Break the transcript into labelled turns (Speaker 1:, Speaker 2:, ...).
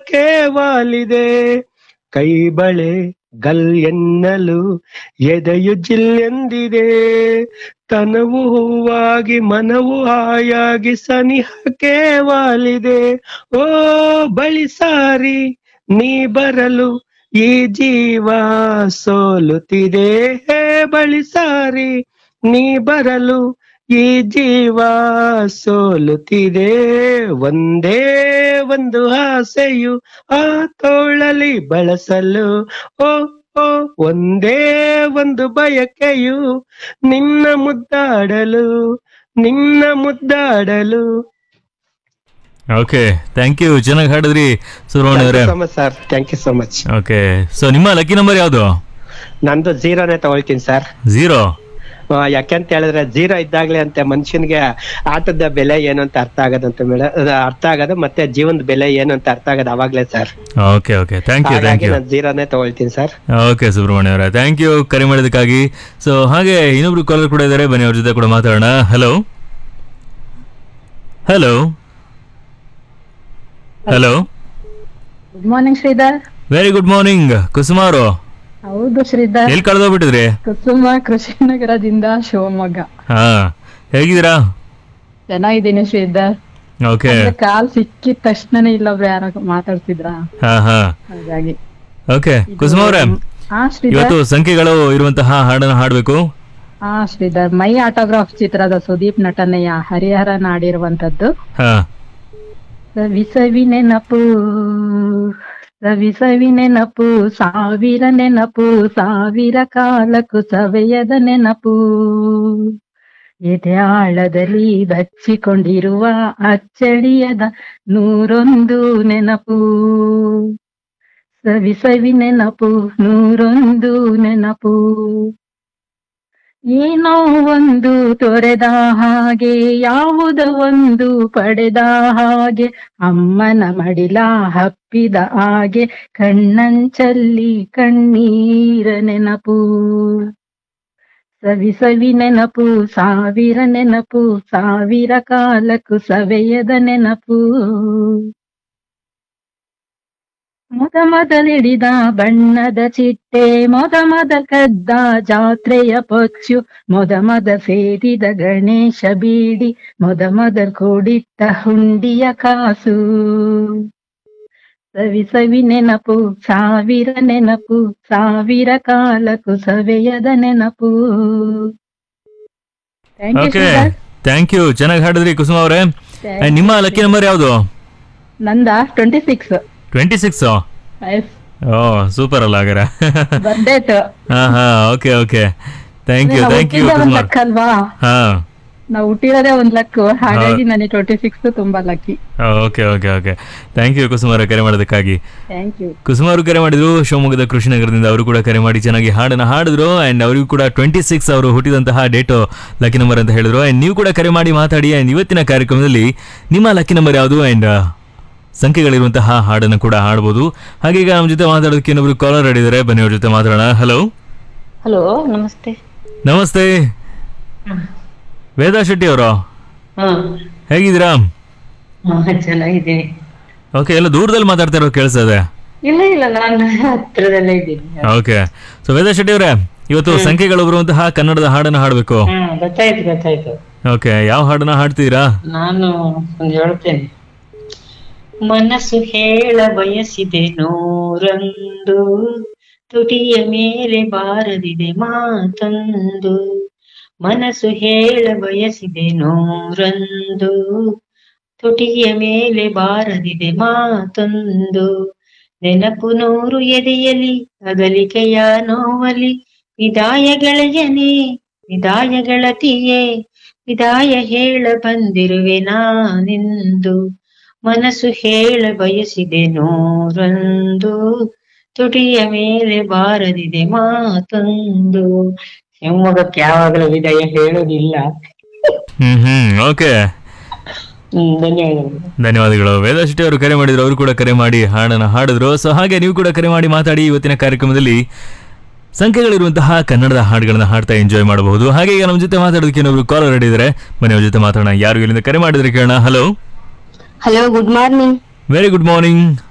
Speaker 1: ಸನಿಹಕ್ಕೆ ವಾಲಿದೆ ಕೈ ಬಳೆ ಗಲ್ ಎನ್ನಲು ಎದೆಯು ಜಿಲ್ಲೆಂದಿದೆ ತನವು ಹೂವಾಗಿ ಮನವು ಹಾಯಾಗಿ ಸನಿಹಕ್ಕೆ ವಾಲಿದೆ ಓ ಬಳಿ ಸಾರಿ ನೀ ಬರಲು ಈ ಜೀವ ಸೋಲುತ್ತಿದೆ ಹೇ ಬಳಿ ಸಾರಿ ನೀ ಬರಲು ಈ ಜೀವ ಸೋಲುತ್ತಿದೆ ಒಂದೇ ಒಂದು ಆಸೆಯು ಆ ತೋಳಲಿ ಬಳಸಲು ಓ ಓ ಒಂದೇ ಒಂದು ಬಯಕೆಯು ನಿನ್ನ ಮುದ್ದಾಡಲು ನಿನ್ನ ಮುದ್ದಾಡಲು
Speaker 2: ಓಕೆ ಥ್ಯಾಂಕ್ ಯು ಚೆನ್ನಾಗಿ ಹಾಡಿದ್ರಿ ಸುಬ್ರಹ್ಮಣ್ಯ ಅವರೇ
Speaker 1: sir thank you so much
Speaker 2: okay so ನಿಮ್ಮ ಲಕ್ಕಿ ನಂಬರ್ ಯಾವುದು
Speaker 1: ನಂದು ಜೀರೋನೇ ತಗೊಳ್ತೀನಿ ಸರ್
Speaker 2: ಝೀರೋ
Speaker 1: ಯಾಕೆಂತ ಹೇಳಿದ್ರೆ ಜೀರೋ ಇದ್ದಾಗ್ಲೇ ಅಂತೆ ಮನುಷ್ಯನ್ಗೆ ಆಟದ ಬೆಲೆ ಏನು ಅಂತ ಅರ್ಥ ಆಗೋದಂತ ಮೇಡಮ್ ಅರ್ಥ ಆಗೋದು ಮತ್ತೆ ಜೀವನದ ಬೆಲೆ ಏನು ಅಂತ ಅರ್ಥ ಆಗೋದು ಅವಾಗ್ಲೇ sir
Speaker 2: okay okay thank you thank
Speaker 1: ಹಾಗಾಗಿ
Speaker 2: ಯು
Speaker 1: ನಾನು ಜೀರೋನೇ ತಗೊಳ್ತೀನಿ ಸರ್
Speaker 2: ಓಕೆ ಸುಬ್ರಹ್ಮಣ್ಯ ಅವರೇ ಥ್ಯಾಂಕ್ ಯು ಕರೆ ಮಾಡಿದ್ದಕ್ಕಾಗಿ ಸೊ ಹಾಗೆ ಇನ್ನೊಬ್ರು ಕಾಲರ್ ಕೂಡ ಇದ್ದಾರೆ ಬನ್ನಿ ಅವ್ರ ಜೊತೆ ಕೂಡ ಮಾತಾಡೋಣ hello hello hello
Speaker 3: good morning Sridhar
Speaker 2: very good morning Kusuma ಅವರು
Speaker 3: ಹೌದು ಶ್ರೀಧರ್
Speaker 2: ಎಲ್ಲಿ ಕಳೆದೋಗ್ಬಿಟ್ಟಿದ್ರಿ
Speaker 3: ಕುಸುಮ ಕೃಷಿನಗರದಿಂದ ಶಿವಮೊಗ್ಗ
Speaker 2: ಹಾ ಹೇಗಿದ್ದೀರಾ
Speaker 3: ಚೆನ್ನಾಗಿದ್ದೀನಿ ಶ್ರೀಧರ್
Speaker 2: ಓಕೆ
Speaker 3: ಅಂದ್ರೆ ಕಾಲ್ ಸಿಕ್ಕಿದ ತಕ್ಷಣನೇ ಇಲ್ಲೊಬ್ರು ಯಾರೋ ಮಾತಾಡ್ತಿದ್ರ
Speaker 2: ಹಾ ಹಾ
Speaker 3: ಹಾಗಾಗಿ
Speaker 2: ಓಕೆ ಕುಸುಮ ಅವರೇ
Speaker 3: ಹಾ ಶ್ರೀಧರ್
Speaker 2: ಇವತ್ತು ಸಂಖ್ಯೆಗಳು ಇರುವಂತಹ ಹಾಡನ್ನು ಹಾಡಬೇಕು
Speaker 3: ಹಾ ಶ್ರೀಧರ್ ಮೈ ಆಟೋಗ್ರಾಫ್ ಚಿತ್ರದ ಸುದೀಪ್ ನಟನೆಯ ಹರಿಹರ ನಾಡಿರುವಂತದ್ದು
Speaker 2: ಹಾ
Speaker 3: ಸವಿ ಸವಿ ನೆನಪು ಸವಿ ಸವಿ ನೆನಪು ಸಾವಿರ ನೆನಪು ಸಾವಿರ ಕಾಲಕ್ಕೂ ಸವೆಯದ ನೆನಪು ಎದೆ ಆಳದಲ್ಲಿ ಬಚ್ಚಿಕೊಂಡಿರುವ ಅಚ್ಚಳಿಯದ ನೂರೊಂದು ನೆನಪು ಸವಿ ಸವಿ ನೆನಪು ನೂರೊಂದು ನೆನಪು ಏನೋ ಒಂದು ತೊರೆದ ಹಾಗೆ ಯಾವುದೋ ಒಂದು ಪಡೆದ ಹಾಗೆ ಅಮ್ಮನ ಮಡಿಲ ಹಪ್ಪಿದ ಹಾಗೆ ಕಣ್ಣಂಚಲ್ಲಿ ಕಣ್ಣೀರ ನೆನಪು ಸವಿ ಸವಿ ನೆನಪು ಸಾವಿರ ನೆನಪು ಸಾವಿರ ಕಾಲಕ್ಕೂ ಸವೆಯದ ನೆನಪು ಮೊದ ಮೊದಲಿಡಿದ ಬಣ್ಣದ ಚಿಟ್ಟೆ ಮೊದ ಮೊದ ಕದ್ದ ಜಾತ್ರೆಯ ಪೊಚ್ಚು ಮೊದ ಮೊದ ಸೇರಿದ ಗಣೇಶ ಬೀಡಿ ಮೊದ ಮೊದ ಕೂಡಿಟ್ಟ ಹುಂಡಿಯ ಕಾಸು ಸವಿ ಸವಿ ನೆನಪು ಸಾವಿರ ನೆನಪು ಸಾವಿರ ಕಾಲಕ್ಕೂ ಸವೆಯದ ನೆನಪು Thank you,
Speaker 2: okay
Speaker 3: Sridhar.
Speaker 2: Thank you ಚೆನ್ನಾಗಿ ಹಾಡಿದ್ರಿ ಕುಸುಮ ಅವರೇ And ನಿಮ್ಮ ಲಕ್ಕಿ ನಂಬರ್ ಯಾವುದು
Speaker 3: ನಂದ ಟ್ವೆಂಟಿ ಸಿಕ್ಸ್
Speaker 2: ಟ್ವೆಂಟಿ ಸಿಕ್ಸ್ ಓ ಸೂಪರ್ ಅಲ್ಲ ಹಾಗಾರೆ
Speaker 3: ಬರ್ಡೇಟ್
Speaker 2: ಹಾ ಹಾ okay okay thank you thank you
Speaker 3: ಒಂದ್
Speaker 2: ಕುಸುಮ
Speaker 3: ಲಕ್ ಅಲ್ವಾ
Speaker 2: ಹಾ
Speaker 3: ನಾವು ಹುಟ್ಟಿರೋದೇ ಒಂದ್ ಲಕ್ ಹಾಗಾಗಿ ನನಗೆ ಟ್ವೆಂಟಿ ಸಿಕ್ಸ್ ತುಂಬಾ lucky
Speaker 2: okay okay okay thank you Kusuma ಅವರೇ ಕರೆ ಮಾಡೋದಕ್ಕಾಗಿ
Speaker 3: ಥ್ಯಾಂಕ್ ಯು
Speaker 2: ಕುಸುಮ ಅವರು ಕರೆ ಮಾಡಿದ್ರು ಶಿವಮೊಗ್ಗದ ಕೃಷ್ಣನಗರದಿಂದ ಅವರು ಕೂಡ ಕರೆ ಮಾಡಿ ಚೆನ್ನಾಗಿ ಹಾಡನ್ನ ಹಾಡಿದ್ರು ಅಂಡ್ ಅವರಿಗೂ ಕೂಡ ಟ್ವೆಂಟಿ ಸಿಕ್ಸ್ ಅವರು ಹುಟ್ಟಿದಂತಹ ಡೇಟು ಲಕ್ಕಿ ನಂಬರ್ ಅಂತ ಹೇಳಿದ್ರು ಅಂಡ್ ನೀವು ಕೂಡ ಕರೆ ಮಾಡಿ ಮಾತಾಡಿ ಅಂಡ್ ಇವತ್ತಿನ ಕಾರ್ಯಕ್ರಮದಲ್ಲಿ ನಿಮ್ಮ ಲಕ್ಕಿ ನಂಬರ್ ಯಾವುದು ಅಂಡ್ ಸಂಖ್ಯೆಗಳಿರುವಂತಹ ಹಾಡನ್ನು ಕೂಡ ಹಾಡ್ಬೋದು ಹಾಗೆ ಈಗ ನಮ್ಮ ಜೊತೆ ಮಾತಾಡೋದಕ್ಕೆ ಇನ್ನೊಬ್ರು ಕಾಲರ್ ಹೇಳಿದ್ದಾರೆ ಬನ್ನಿ ಅವ್ರ ಜೊತೆ ಮಾತಾಡೋಣ ಹಲೋ
Speaker 4: ಹಲೋ ನಮಸ್ತೆ
Speaker 2: ನಮಸ್ತೆ ವೇದಾ ಶೆಟ್ಟಿ ಅವರು
Speaker 4: ಹಾ
Speaker 2: ಹೇಗಿದ್ದೀರಾ
Speaker 4: ಹಾ, ಚೆನ್ನಾಗಿದ್ದೀನಿ
Speaker 2: ಓಕೆ ಎಲ್ಲ ದೂರದಲ್ಲಿ ಮಾತಾಡ್ತಾ ಇರೋ ಕೇಳಿಸ್ತಾ ಇದೆ
Speaker 4: ಇಲ್ಲ ಇಲ್ಲ ನಾನು ಹತ್ರದಲ್ಲೇ ಇದ್ದೀನಿ
Speaker 2: ಓಕೆ ಸೊ ವೇದಾ ಶೆಟ್ಟಿ ಅವರೇ ಇವತ್ತು ಸಂಖ್ಯೆಗಳು ಬರುವಂತಹ ಕನ್ನಡದ ಹಾಡನ್ನು ಹಾಡಬೇಕು
Speaker 4: ಹಾ ಗೊತ್ತಾಯ್ತು ಗೊತ್ತಾಯ್ತು
Speaker 2: ಓಕೆ ಯಾವ ಹಾಡನ್ನ ಹಾಡ್ತೀರಾ
Speaker 4: ನಾನು ಒಂದು ಹೇಳ್ತೇನೆ ಮನಸ್ಸು ಹೇಳ ಬಯಸಿದೆ ನೂರೊಂದು ತುಟಿಯ ಮೇಲೆ ಬಾರದಿದೆ ಮಾತೊಂದು ಮನಸ್ಸು ಹೇಳ ಬಯಸಿದೆ ನೂರೊಂದು ತುಟಿಯ ಮೇಲೆ ಬಾರದಿದೆ ಮಾತೊಂದು ನೆನಪು ನೂರು ಎದೆಯಲಿ ಅಗಲಿಕೆಯ ನೋವಲಿ ವಿದಾಯ ಗೆಳೆಯನೇ ವಿದಾಯ ಗೆಳತಿಯೇ ವಿದಾಯ ಹೇಳ ಬಂದಿರುವೆ ನಾನೆಂದು ಮನಸ್ಸು ಹೇಳ ಬಯಸಿದೆ ನೂರೊಂದು ತುಟಿಯ ಮೇಲೆ ಬಾರದಿದೆ ಮಾತೊಂದು ಶಿವಮೊಗ್ಗಕ್ಕೆ ಯಾವಾಗಲೂ ವಿದಾಯ ಹೇಳೋದಿಲ್ಲ
Speaker 2: ಹ್ಮ್ ಹ್ಮ್ ಓಕೆ
Speaker 4: ಹ್ಮ್ ಧನ್ಯವಾದಗಳು
Speaker 2: ಧನ್ಯವಾದಗಳು ವೇದಾ ಶೆಟ್ಟಿ ಅವರು ಕರೆ ಮಾಡಿದ್ರು ಅವರು ಕೂಡ ಕರೆ ಮಾಡಿ ಹಾಡನ್ನ ಹಾಡಿದ್ರು ಸೊ ಹಾಗೆ ನೀವು ಕೂಡ ಕರೆ ಮಾಡಿ ಮಾತಾಡಿ ಇವತ್ತಿನ ಕಾರ್ಯಕ್ರಮದಲ್ಲಿ ಸಂಖ್ಯೆಗಳಿರುವಂತಹ ಕನ್ನಡದ ಹಾಡುಗಳನ್ನ ಹಾಡ್ತಾ ಎಂಜಾಯ್ ಮಾಡಬಹುದು ಹಾಗೆ ಈಗ ನಮ್ಮ ಜೊತೆ ಮಾತಾಡೋದಕ್ಕೆ ಇನ್ನೊಬ್ರು ಕಾಲರ್ ಹಿಡಿದರೆ ಬನ್ನಿ ಅವ್ರ ಜೊತೆ ಮಾತಾಡೋಣ ಯಾರು ಇಲ್ಲಿಂದ ಕರೆ ಮಾಡಿದ್ರೆ ಕೇಳೋಣ hello
Speaker 5: hello good morning
Speaker 2: very good morning